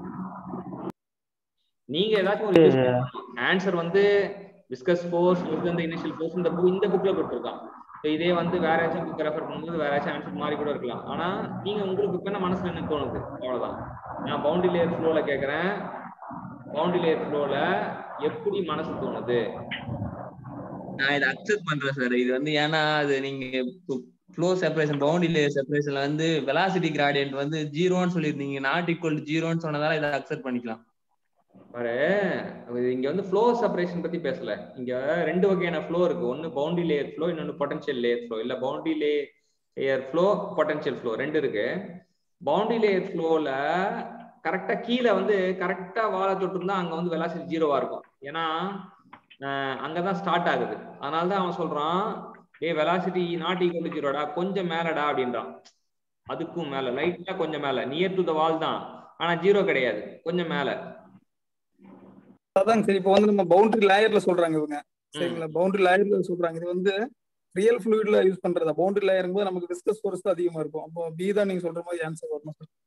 நீங்க ஏதாச்சும் ஒரு ஆன்சர் வந்து விஸ்கஸ் ஃபோர்ஸ் இந்த இனிஷியல் ஃபோர்ஸ் இந்த book- இந்த புக்ல கொடுத்துருக்கான் So இதே வந்து வேற ஏதாச்சும் புக் ரெஃபர் பண்ணும்போது வேற ஏதாச்சும் ஆன்சர் மாதிரி கூட இருக்கலாம் ஆனா நீங்க உங்களுக்கு இப்ப என்ன மனசுல என்ன தோணுது அவ்வளவுதான் நான் பவுண்டரி லேயர் ஃப்ளோல கேக்குறேன் பவுண்டரி லேயர் ஃப்ளோல எப்படி மனசு தோணுது நான் இதை அக்செப்ட் பண்றேன் சார் இது வந்து ஏன்னா அது நீங்க ஃப்ளோ செப்பரேஷன் பவுண்டரி லேயர் செப்பரேஷன்ல வந்து வெலாசிட்டி கிராடியன்ட் வந்து ஜீரோன்னு சொல்லியிருந்தீங்க நாட் ஈக்குவல் டு ஜீரோன்னு சொன்னதால இதை அக்செப்ட் பண்ணிக்கலாம் பாரு இது இங்க வந்து ஃப்ளோ செப்பரேஷன் பத்தி பேசல இங்க ரெண்டு வகையான ஃப்ளோ இருக்கு ஒன்னு பவுண்டரி லேயர் ஃப்ளோ இன்னொன்னு பொட்டன்ஷியல் லேயர் ஃப்ளோ இல்ல boundary layer flow potential flow ரெண்டு இருக்கு பவுண்டரி லேயர் ஃப்ளோல கரெக்டா கீழே வந்து கரெக்டா வாழை தொட்டிருந்தா அங்க வந்து வெலாசிட்டி ஜீரோவா இருக்கும் ஏன்னா அஹ் அங்கதான் ஸ்டார்ட் ஆகுது அதனால தான் அவன் சொல்றான் A velocity not equal to ஜீரோடா கொஞ்சம் மேலடா அப்படின்றான் அதுக்கும் மேல லைட்டா கொஞ்சம் மேல நியர் டு த வால் தான் ஆனா ஜீரோ கிடையாது கொஞ்சம் மேல அதாங்க சரி இப்போ வந்து நம்ம பவுண்டரி லேயர்ல சொல்றாங்க இவங்க சரிங்களா பவுண்டரி லேயர்ல சொல்றாங்க இது வந்து ரியல் ஃப்ளூயிட்ல யூஸ் பண்றதா பவுண்டரி லேயருங்க போது நமக்கு விஸ்கஸ் ஃபோர்ஸ் தான் அதிகமா இருக்கும் அப்போ பி தான் நீங்க சொல்ற மாதிரி ஆன்சர் வரணும் சார்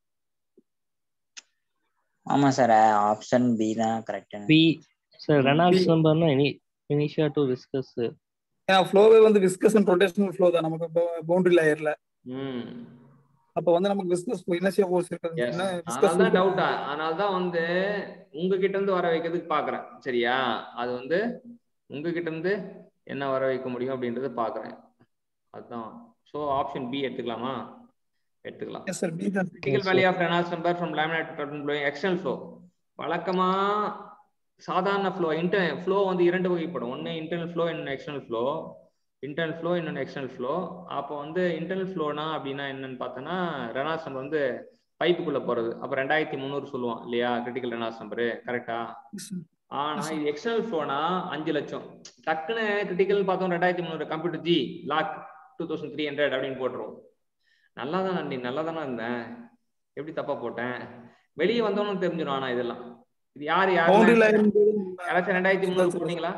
ஆமா சார் ஆப்ஷன் பி தான் கரெக்ட் பி சார் ரெனால்ட்ஸ் நம்பர்னா இனி இனிஷியா டு விஸ்கஸ் ஏன்னா ஃப்ளோவே வந்து விஸ்கஸ் அண்ட் ரொட்டேஷனல் ஃப்ளோ தான் நமக்கு பவுண்டரி லேயர்ல ம் அப்போ வந்து நமக்கு விஸ்கஸ் இனர்ஷியா ஃபோர்ஸ் Yes. இருக்கிறது அதனால தான் டவுட்டா அதனால தான் வந்து உங்ககிட்ட இருந்து வர வைக்கிறதுக்கு பாக்குறேன் சரியா அது வந்து உங்ககிட்ட இருந்து என்ன வர வைக்க முடியும் அப்படின்றத பாக்குறேன் அதுதான் ஸோ ஆப்ஷன் பி எடுத்துக்கலாமா எடுத்துக்கலாம் எஸ் சார் பி தான் critical value of Reynolds number from laminate to turbine blowing external flow வழக்கமா சாதாரண ஃப்ளோ இன்டர் ஃப்ளோ வந்து இரண்டு வகைப்படும் ஒன்று இன்டர்னல் ஃப்ளோ இன்னொன்று எக்ஸ்டர்னல் ஃப்ளோ இன்டர்னல் ஃப்ளோ இன்னொன்று எக்ஸ்டர்னல் ஃப்ளோ அப்போ வந்து இன்டர்னல் ஃப்ளோனா அப்படின்னா என்னன்னு பார்த்தோன்னா ரெனால்ஸ் நம்பர் வந்து பைப்புக்குள்ள போறது அப்போ ரெண்டாயிரத்தி முந்நூறு சொல்லுவான் இல்லையா கிரிட்டிக்கல் ரெனால்ஸ் நம்பரு கரெக்டா ஆனா இது எக்ஸ்டர்னல் ஃப்ளோனா அஞ்சு லட்சம் டக்குன்னு கிரிட்டிக்கல் பார்த்தோம் ரெண்டாயிரத்தி முந்நூறு கம்ப்யூட்டர் ஜி log two thousand three hundred அப்படின்னு போட்டுருவோம் நல்லா தான் நன்றி நல்லா தானே இருந்தேன் எப்படி தப்பா போட்டேன் வெளியே வந்தவனும் தெரிஞ்சிடும் ஆனா இதெல்லாம் இது யாரு பவுண்டரி யாரு லேயர் யாராச்சும் ரெண்டாயிரத்தி முந்நூறு போட்டீங்களா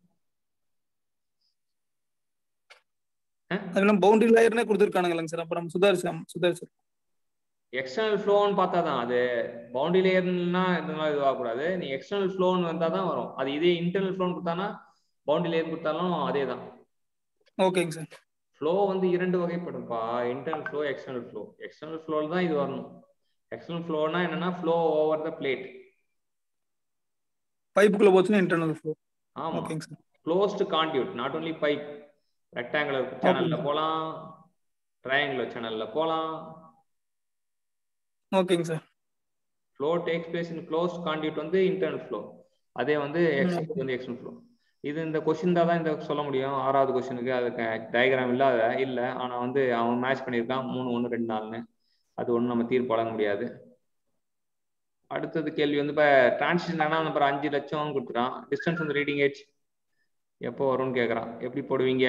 அதெல்லாம் பவுண்டரி லேயர்னே கொடுத்துருக்கானுங்களேங்க சார் அப்ப நம்ம சுதாரிச்சாம் சுதாரிச்சு எக்ஸ்டர்னல் ஃப்ளோன்னு பார்த்தா தான் அது பவுண்டரி லேயர்னா இதெல்லாம் இதுவாகக்கூடாது நீ எக்ஸ்டர்னல் ஃப்ளோன்னு வந்தா தான் வரும் அது இதே இன்டர்னல் ஃப்ளோன்னு கொடுத்தானா பவுண்டரி லேயர் கொடுத்தாலும் அதே தான் ஓகேங்க சார் ஃப்ளோ வந்து இரண்டு வகைப்படும்ப்பா internal flow external flow external ஃப்ளோல தான் இது வரணும் எக்ஸ்டர்னல் ஃப்ளோனா என்னன்னா ஃப்ளோ ஓவர் த பிளேட் பைப்புக்குள்ள போச்சுன்னா இன்டர்னல் ஃப்ளோ ஆமா ஓகேங்க sir closed conduit not only pipe rectangular சேனல்ல போலாம் ட்ரையாங்குலர் சேனல்ல போலாம் ஓகேங்க sir flow takes place in closed conduit வந்து இன்டர்னல் ஃப்ளோ அதே வந்து எக்ஸ்டர்னல் வந்து எக்ஸ்டர்னல் ஃப்ளோ இது இந்த கொஸ்டின் தான் இந்த சொல்ல முடியும் ஆறாவது கொஸ்டினுக்கு அதுக்கு டயக்ராம் இல்லாத இல்ல ஆனா வந்து அவன் மேட்ச் பண்ணியிருக்கான் மூணு ஒன்று ரெண்டு நாலுன்னு அது ஒன்றும் நம்ம தீர்ப்பு வழங்க முடியாது அடுத்தது கேள்வி வந்து இப்போ டிரான்சிஷன் என்ன நம்பர் அஞ்சு லட்சம் கொடுத்துட்டான் டிஸ்டன்ஸ் வந்து ரீடிங் ஏஜ் எப்போ வரும்னு கேட்குறான் எப்படி போடுவீங்க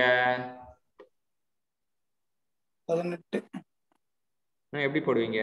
பதினெட்டு ஹம், எப்படி போடுவீங்க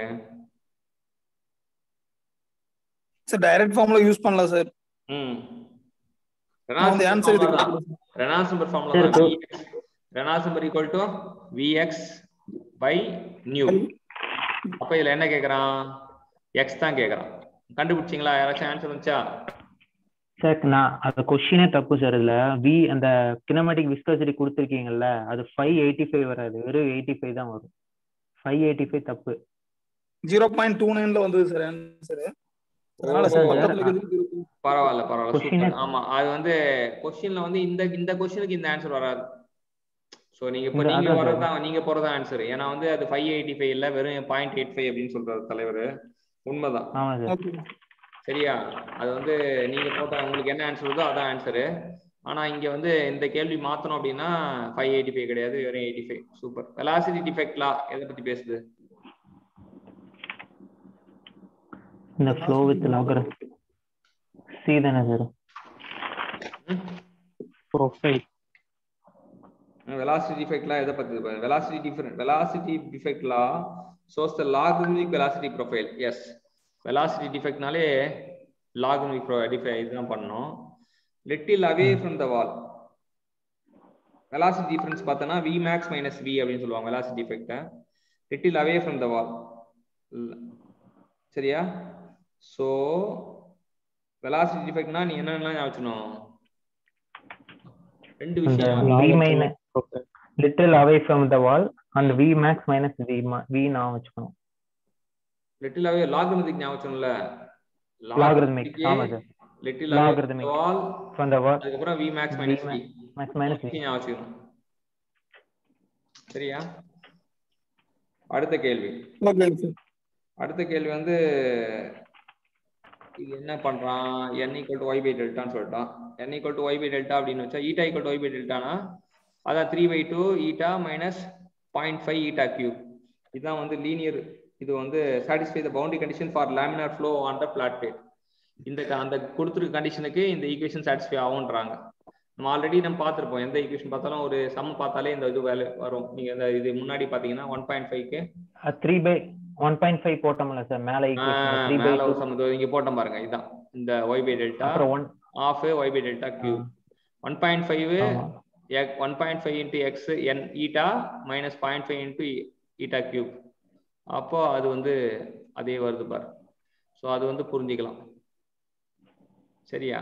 சார் டைரக்ட் ஃபார்ம்ல யூஸ் பண்ணலாம் சார் ம் நான் வந்து ஆன்சர் இது ரெனால்ட்ஸ் நம்பர் ஃபார்முலா சரி, தான் சரி. Vx. Reynolds number equal to v x by nu அப்ப இதுல என்ன கேக்குறான் எக்ஸ் தான் கேக்குறான் கண்டுபிடிச்சிங்களா யாராச்சும் ஆன்சர் வந்துச்சா சார் நான் அந்த கொஸ்டினே தப்பு சார் இதுல வி அந்த கினமேட்டிக் விஸ்காசிட்டி கொடுத்துருக்கீங்கல்ல அது ஃபைவ் எயிட்டி ஃபைவ் வராது வெறும் எயிட்டி ஃபைவ் தான் வரும் ஃபைவ் எயிட்டி ஃபைவ் தப்பு ஜீரோ பாயிண்ட் டூ நைன்ல வந்தது சார் ஆன்சர் அதனால ஓ, சார் ஓ, பக்கத்துல ஓ. இருக்கிறது பரவாயில்ல பரவாயில்ல Question சூப்பர் ஆமா அது வந்து கொஸ்டின்ல வந்து இந்த இந்த கொஸ்டினுக்கு இந்த ஆன்சர் வராது சோ நீங்க இப்போ இந்த- நீங்க அதான் வரதான் நீங்க போறது ஆன்சர் ஏன்னா வந்து அது ஃபைவ் எயிட்டி ஃபைவ் இல்ல வெறும் பாயிண்ட் எயிட் ஃபைவ் அப்படின்னு சொல்றாரு தலைவர் உண்மைதான் ஆமா சார் ஓகே சரியா அது வந்து நீங்க போட்ட உங்களுக்கு என்ன ஆன்சர் வருதோ அதான் ஆன்சரு ஆனா இங்க வந்து இந்த கேள்வி மாத்தணும் அப்படின்னா ஃபைவ் எயிட்டி ஃபைவ் கிடையாது வெறும் எயிட்டி ஃபைவ் சூப்பர் வெலாசிட்டி டிஃபெக்ட்லா எதை பத்தி பேசுது இந்த ஃப்ளோ வித் லாகர் சி தானே சார் ப்ரொஃபைல் வெலாசிட்டி டிஃபெக்ட்லா எதை பத்தி வெலாசிட்டி டிஃபரெண்ட் வெலாசிட்டி டிஃபெக்ட்லா shows the logarithmic velocity profile as velocity டிஃபெக்ட்னாலே லாகரித்மிக் டிஃபை இதுதான் பண்ணணும் little away from the wall velocity difference பார்த்தோன்னா வி மேக்ஸ் மைனஸ் வி அப்படின்னு சொல்லுவாங்க வெலாசிட்டி டிஃபெக்ட்டை little away from the wall சரியா ஸோ வெலாசிட்டி டிஃபெக்ட்னா நீ என்னென்னலாம் ஞாபகம் வச்சுக்கணும் ரெண்டு அந்த விஷயம் v minus little away from the wall and v max minus v v நான் வச்சுக்கணும் லிட்டில் அவே லாகரித்மிக் ஞாபகம் வச்சுக்கணும்ல லாகரித்மிக் ஆமா sir little away Logarithmic. Wall from the wall அதுக்கப்புறம் v max minus v max minus v ஞாபகம் வச்சுக்கணும் சரியா அடுத்த கேள்வி ஓகேங்க சார் அடுத்த கேள்வி வந்து இது என்ன பண்றான் n equal to y by டெல்டான்னு சொல்லிட்டான் n equal to y by delta அப்படின்னு வச்சா eta equal to y by டெல்டானா அதான் three by two eta minus point five eta cube இதுதான் வந்து லீனியர் இது வந்து satisfy the boundary condition for laminar flow on the flat plate இந்த க- அந்த கொடுத்துருக்க கண்டிஷனுக்கு இந்த ஈக்குவேஷன் சாட்டிஸ்ஃபை ஆகுன்றாங்க நம்ம ஆல்ரெடி நம்ம பார்த்துருப்போம் எந்த ஈக்குவேஷன் பார்த்தாலும் ஒரு சம் பார்த்தாலே இந்த இது வேலை வரும் நீங்க இந்த இது முன்னாடி பாத்தீங்கன்னா ஒன் பாயிண்ட் ஃபைவ்க்கு three by one point five போட்டோம்ல சார் மேல ஈக்குவேஷன் த்ரீ பை மேல ஒரு சம் இங்க போட்டோம் பாருங்க இதுதான் இந்த ஒய் பை டெல்டா அப்புறம் one of y by delta cube one point five ஆமா one point five into x n eta minus point five into eta cube அப்போ அது வந்து அதே வருது பாரு ஸோ அது வந்து புரிஞ்சுக்கலாம் சரியா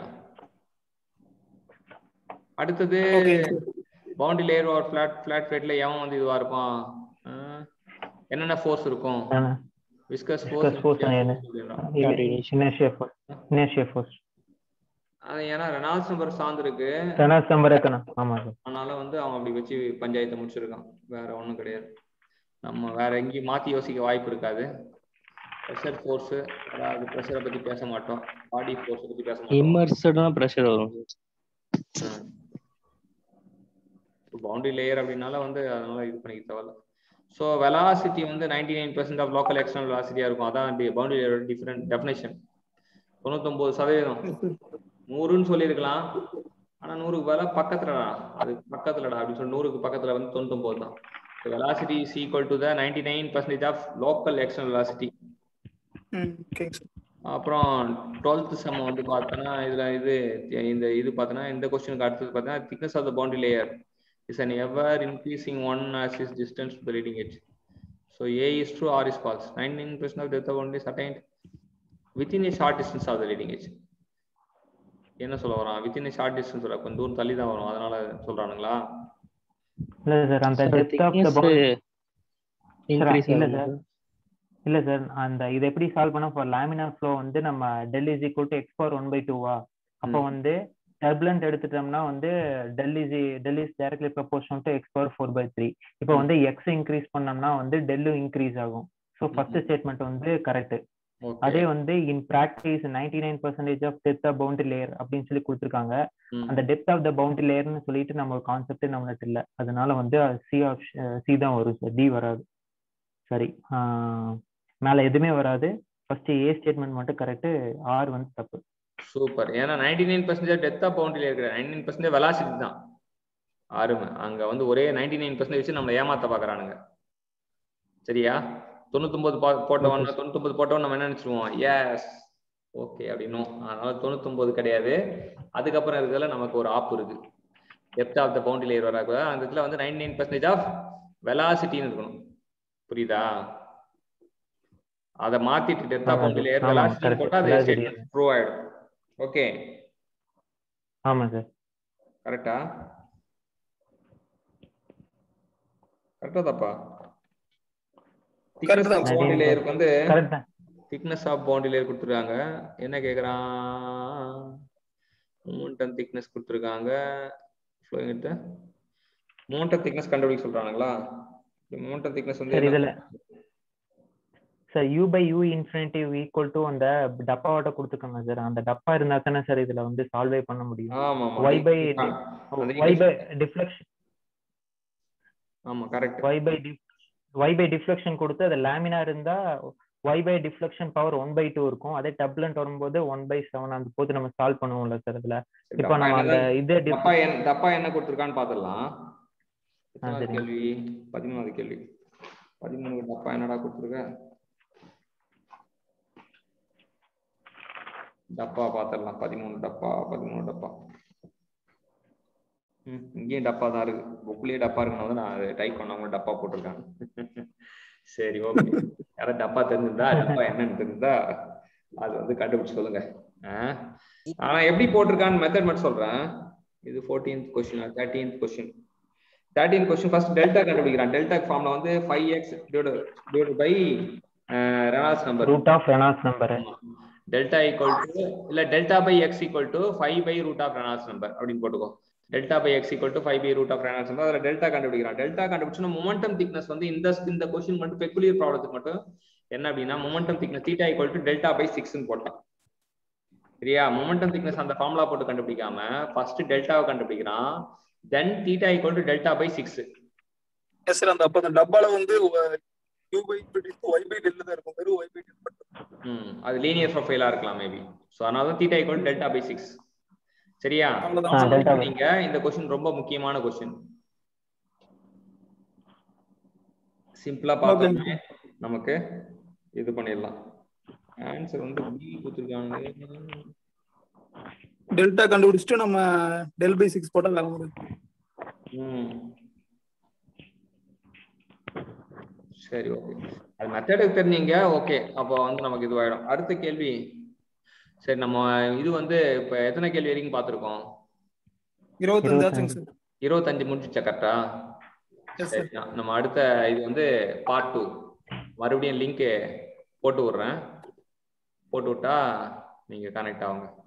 அடுத்தது ஓகே பவுண்டரி லேயர் ஒரு ஃபிளாட் ஃபிளாட் பிளேட்ல எவன் வந்து இதுவா இருப்பான் ஆஹ் என்னென்ன ஃபோர்ஸ் இருக்கும் விஸ்கஸ் Viscous force என்ன? இனர்ஷியா ஃபோர்ஸ் இனர்ஷியா ஃபோர்ஸ் அது ஏன்னா ரெனால்ட்ஸ் நம்பர் சார்ந்திருக்கு ரெனால்ட்ஸ் நம்பர் இருக்கணும் ஆமா சார் அதனால வந்து அவன் அப்படி வச்சு பஞ்சாயத்தை முடிச்சிருக்கான் வேற ஒண்ணும் கிடையாது நம்ம வேற எங்கேயும் மாத்தி யோசிக்க வாய்ப்பு இருக்காது ப்ரெஷர் ஃபோர்ஸ் அதாவது ப்ரெஷரை பத்தி பேச மாட்டோம் பாடி ஃபோர்ஸ் பத்தி பேச மாட்டோம் இம்மர்ஸ்டா ப்ரெஷர் வரும் பவுண்டரி லேயர் அப்படின்னால வந்து அதனால இது பண்ணிக்க தேவையில்ல ஸோ வெலாசிட்டி வந்து ninety nine percent of local external வெலாசிட்டியா இருக்கும் அதான் பவுண்டரி லேயரோட டிஃபரெண்ட் டெஃபினேஷன் தொண்ணூத்தொன்பது சதவீதம் நூறுன்னு சொல்லியிருக்கலாம் ஆனா நூறுக்கு பதிலா பக்கத்துலடா அது பக்கத்துலடா அப்படின்னு சொல்லி நூறுக்கு பக்கத்துல வந்து தொண்ணூத்தொன்பது தான் velocity is equal to the ninety nine percentage of local external velocity ம் ஓகேங்க சார் அப்புறம் டுவெல்த் சம் வந்து பார்த்தோன்னா இதுல இது இந்த இது பார்த்தோன்னா இந்த கொஸ்டினுக்கு அடுத்தது பார்த்தோன்னா thickness of the boundary layer is an ever increasing one as is distance to the leading edge so a is true r is false 99% of depth of boundary is attained within a short distance of the leading edge என்ன சொல்ல வரான் within a short distance வர கொஞ்சம் தூரம் தள்ளி தான் வரும் அதனால சொல்றானுங்களா இல்ல சார் அந்த depth of the thickness increase இல்ல ஆகுது சார் இல்ல சார் அந்த இதை எப்படி சால்வ் பண்ணா ஃபார் லேமினார் ஃப்ளோ வந்து நம்ம del is equal to x power one by டூவா அப்போ ம். வந்து டர்புலண்ட் எடுத்துட்டோம்னா வந்து del is del is directly proportional to x power four by three இப்போ வந்து எக்ஸ் இன்க்ரீஸ் பண்ணோம்னா வந்து டெல்லும் இன்க்ரீஸ் ஆகும் ஸோ ஃபர்ஸ்ட் ஸ்டேட்மெண்ட் வந்து கரெக்ட் ஓகே அதே வந்து in practice ninety nine percentage of depth of boundary layer அப்படின்னு சொல்லி கொடுத்துருக்காங்க அந்த டெப்த் ஆஃப் த பவுண்டரி லேயர்னு சொல்லிட்டு நம்ம கான்செப்ட் நம்மகிட்ட இல்லை அதனால வந்து சி ஆப்ஷன் சி தான் வரும் சார் டி வராது சரி ஆஹ் மேல எதுவுமே வராது ஃபர்ஸ்ட் ஏ ஸ்டேட்மெண்ட் மட்டும் கரெக்ட் ஆர் வந்து தப்பு சூப்பர் ஏன்னா நைன்டி நைன் பர்சன்டேஜ் டெத் ஆஃப் பவுண்டரியில் இருக்கிற நைன்டி நைன் பர்சன்டேஜ் வெலாசிட்டி தான் அருமை அங்க வந்து ஒரே நைன்டி நைன் பர்சன்டேஜ் வச்சு நம்மளை ஏமாத்த பாக்குறானுங்க சரியா தொண்ணூத்தொன்பது பா- போட்டவன் தொண்ணூத்தொன்பது போட்டவன் நம்ம என்ன நினைச்சிருவோம் எஸ் ஓகே அப்படின்னும் அதனால தொண்ணூத்தொன்பது கிடையாது அதுக்கப்புறம் இருக்கிறதுல நமக்கு ஒரு ஆப் இருக்கு depth of the boundary layer வராக்கூடாது அந்த இடத்துல வந்து நைன்டி நைன் பர்சன்டேஜ் ஆஃப் வெலாசிட்டின்னு இருக்கணும் புரியுதா அதை மாத்திட்டு டெப்த் ஆஃப் ஆமா, பவுண்டரி லேயர் ஆமா, வெலாசிட்டி correct. போட்டா அது velocity. ஸ்டேட்மெண்ட் ப்ரூவ் ஆயிடும் ஓகே ஆமா சார் கரெக்டா கரெக்டா தப்பா Correct திக்னஸ் தான். ஆஃப் பவுண்டரி லேயருக்கு வந்து கரெக்ட் தான் திக்னஸ் ஆஃப் பவுண்டரி லேயர் கொடுத்துருக்காங்க என்ன கேக்குறான் மூமெண்டம் திக்னஸ் கொடுத்துருக்காங்க மூமெண்டம் திக்னஸ் கண்டுபிடிக்க சொல்றானுங்களா மூமெண்டம் திக்னஸ் வந்து சார் என்ன? இதுல sir u by u infinitive equal to அந்த டப்பாவோட கொடுத்துருக்காங்க சார் அந்த டப்பா இருந்தா தானே சார் இதுல வந்து சால்வே பண்ண முடியும் ஆமா ஆமா y by அந்த y by டிஃப்ளெக்ஷன் ஆமா correct y by dif- y by deflection கொடுத்து அது லேமினா இருந்தா y by deflection power one by two இருக்கும் அதே டப்லண்ட் வரும்போது ஒன் பை செவன் அந்த போது நம்ம சால்வ் பண்ணுவோம்ல சார் இதுல இப்போ நம்ம அந்த இது dif- தப்பா என்ன தப்பா என்ன கொடுத்துருக்கான்னு பாத்துடலாம் எத்தனாவது சரிங்க. கேள்வி பதிமூணாவது கேள்வி பதிமூணு தப்பா என்னடா கொடுத்துருக்க டப்பா பாத்திரலாம் பதிமூணு டப்பா பதிமூணு டப்பா ம், இங்கேயும் டப்பா தான் இருக்கு புக்லயே டப்பா இருக்கனால தான் நான் டைப் பண்ணவங்க டப்பா போட்டிருக்காங்க சரி ஓகே யாராவது டப்பா தெரிஞ்சிருந்தா டப்பா என்னன்னு தெரிஞ்சா அது வந்து கண்டுபிடிச்சு சொல்லுங்க ஆ? ஆனா எப்படி போட்டிருக்கான்னு மெத்தட் மட்டும் சொல்றேன் இது fourteenth question thirteenth question thirteen question first delta கண்டுபிடிக்கிறான் டெல்டா ஃபார்ம்ல வந்து five x divide by Reynolds number root of Reynolds number delta equal to இல்ல delta by X equal to five by root of Reynolds number அப்படின்னு போட்டுக்கோ delta by X equal to five by root of Reynolds number அதுல delta கண்டுபிடிக்கிறான் delta கண்டுபிடிச்சோன்னா momentum thickness வந்து இந்த இந்த question மட்டும் பெக்குலியர் ப்ராப்ளத்துக்கு மட்டும் என்ன அப்படின்னா momentum thickness theta equal to delta by சிக்ஸ்னு போட்டான் சரியா மொமெண்டம் திக்னஸ் அந்த ஃபார்முலா போட்டு கண்டுபிடிக்காம ஃபர்ஸ்ட் டெல்டாவை கண்டுபிடிக்கிறான் then theta equal to delta by six yes sir அந்த அப்ப அந்த டப்பால வந்து யூ பை ஒய் பை டெல்ல தான் இருக்கும் வெறும் ஒய் பை டெல் மட்டும் ம் அது லீனியர் ப்ரொஃபைலா இருக்கலாம் மேபி ஸோ அதனால தான் theta equal delta by six சரியா அவ்வளவுதான் ஆ, delta by- நீங்க இந்த கொஸ்டின் ரொம்ப முக்கியமான கொஸ்டின் சிம்பிளா பார்த்தோமே நமக்கு இது பண்ணிடலாம் ஆன்சர் வந்து பி கொடுத்துருக்காங்க டெல்டா கண்டுபிடிச்சிட்டு நம்ம டெல் பை சிக்ஸ் போட்டா வேலை முடியும் ம் சரி ஓகே அது மெத்தடுக்கு தெரிஞ்சீங்க ஓகே அப்போ வந்து நமக்கு இதுவாயிடும் அடுத்த கேள்வி சரி நம்ம இது வந்து இப்ப எத்தனை கேள்வி வரைக்கும் பார்த்துருக்கோம் இருபத்தஞ்சு ஆச்சுங்க சார் இருபத்தஞ்சு முடிஞ்சிச்சா கரெக்டா எஸ் சரி சார் நம்ம அடுத்த இது வந்து பார்ட் டூ மறுபடியும் லிங்க் போட்டு விடுறேன் போட்டு விட்டா நீங்க கனெக்ட் ஆகுங்க